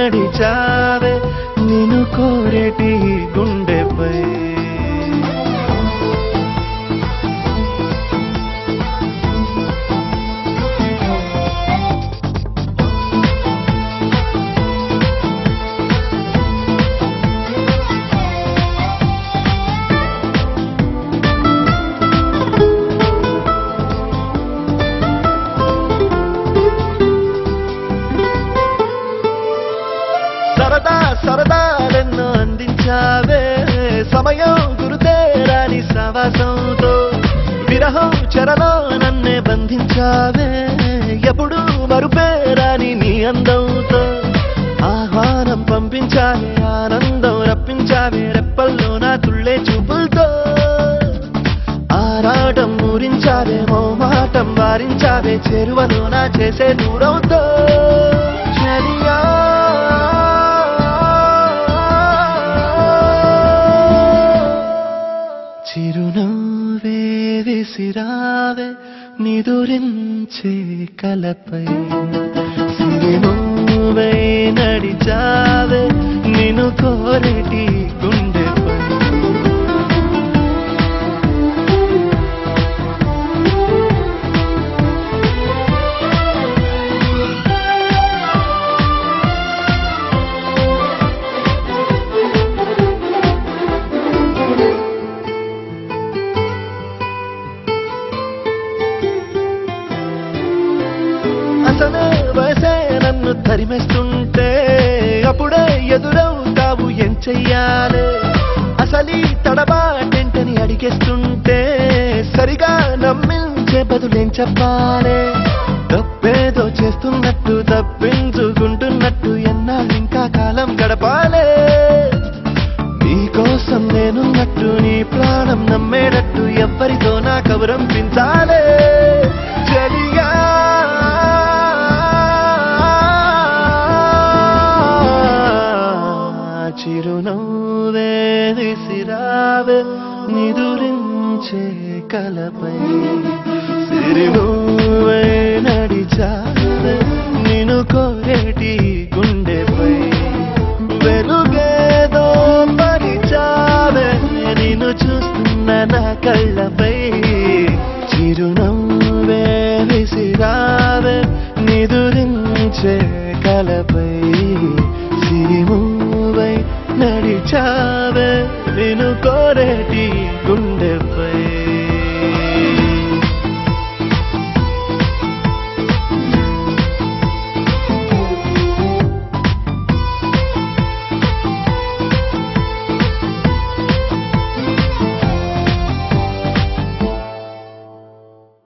నడిచావే నిన్ను కోరేటి గుండెపై సరదా సరదాలెన్నో అందించావే సమయం గురుతేరాని సవాసంతో విరహం చెరలో నన్నే బంధించావే ఎప్పుడు మరుపేరాని నీ అందంతో ఆహ్వానం పంపించావే ఆనందం రప్పించావే రెప్పల్లో నా తుళ్ళే చూపులతో ఆరాటం ఊరించావే మోమాటం వారించావే చేరువలో నా చేసే దూరంతో చలియా చిరునవ్వే విసిరావే నిదురించే కలపై సిరిమూవై నడిచావే నిన్ను కోరేటి గుండెపై అసలే వయసే నన్ను తరిమేస్తుంటే అప్పుడే ఎదురవుతావు ఏం చెయ్యాలి అసలీ తడబాటెంటని అడిగేస్తుంటే సరిగా నమ్మించే బదులేం చెప్పాలి తప్పేదో చేస్తున్నట్టు తప్పించుకుంటున్నట్టు ఎన్నాళ్ళు ఇంకా కాలం గడపాలే నీకోసం నేనున్నట్టు నీ ప్రాణం నమ్మేటట్టు ఎవ్వరితో నా కబురం పించాలే చలిగా చిరునవ్వే విసిరావే నిదురించే కలపై సిరినువ్వే నడిచావే నిన్ను కోరేటి గుండెపై వెలుగేదో పరిచావే నిన్ను చూస్తున్న నా కళ్ళపై చిరునవ్వే విసిరావే నిదురించే కలపై సిరిమూవై నడిచావే నిన్ను కోరేటి